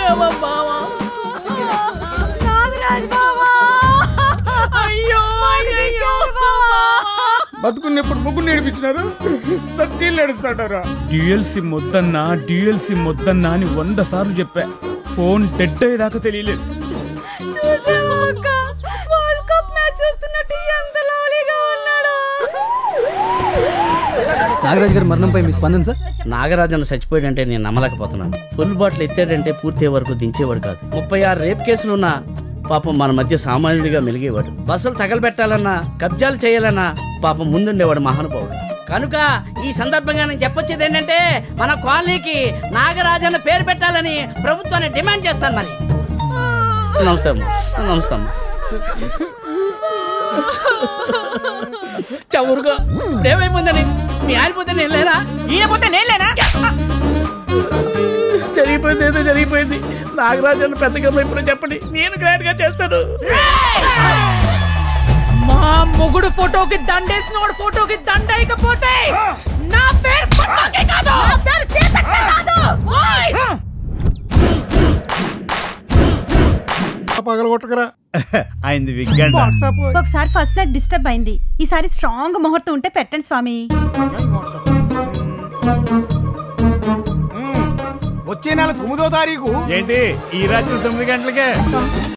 పోయావా బావా నాగరాజ్ బావా అయ్యో అయ్యో బతుకున్నప్పుడు ముగ్గురు నేర్పించినారు సత్యలు నడుస్తాడారా డ్యూయల్ సిమ్ వద్దన్నా డ్యూయల్ సిమ్ వద్దన్నా అని వంద సార్లు చెప్పా ఫోన్ డెడ్ అయ్యేదాకా తెలియలేదు చూసావా అక్క వరల్డ్ కప్ మ్యాచ్ చూస్తున్నట్టు ఎంత లవ్లీగా ఉన్నాడు నాగరాజు గారి మరణంపై మీ స్పందన సార్ నాగరాజన్న చచ్చిపోయాడంటే నేను నమ్మలేకపోతున్నాను ఫుల్ బాటిల్ ఎత్తాడంటే పూర్తి వరకు దించేవాడు కాదు ముప్పై ఆరు రేప్ కేసులున్నా పాపం మన మధ్య సామాన్యుడిగా మెలిగేవాడు బస్సులు తగలబెట్టాలన్నా కబ్జాలు చేయాలన్నా పాపం ముందుండేవాడు మహానుభావుడు కనుక ఈ సందర్భంగా నేను చెప్పొచ్చేది ఏంటంటే మన కాలనీకి నాగరాజన్న పేరు పెట్టాలని ప్రభుత్వాన్ని డిమాండ్ చేస్తాను మరి నమస్తే అమ్మా నమస్తే అమ్మా చవురుగా ఇప్పుడు ఏమైపోయిందని మీ ఆరిపోతే నేను లేనా ఈయనపోతే నేను లేనా జరిగిపోయింది ఏదో జరిగిపోయింది నాగరాజన్న పెద్దగా ఇప్పుడు చెప్పండి నేను గ్రాండ్ గా చేస్తాను మా మొగుడు ఫోటోకి దండేసినోడు ఫోటోకి దండేయకపోతే నా పేరు పక్కకే కాదు నా పేరు సీతక్క కాదు ఓయ్! పగలగొట్టకరా అయింది విగ్గండి ఒకసారి ఫస్ట్ నైట్ డిస్టర్బ్ అయింది ఈసారి స్ట్రాంగ్ ముహూర్తం ఉంటే పెట్టండి స్వామి వచ్చే నెల తొమ్మిదో తారీఖు ఏంటి ఈ రాత్రి తొమ్మిది గంటలకే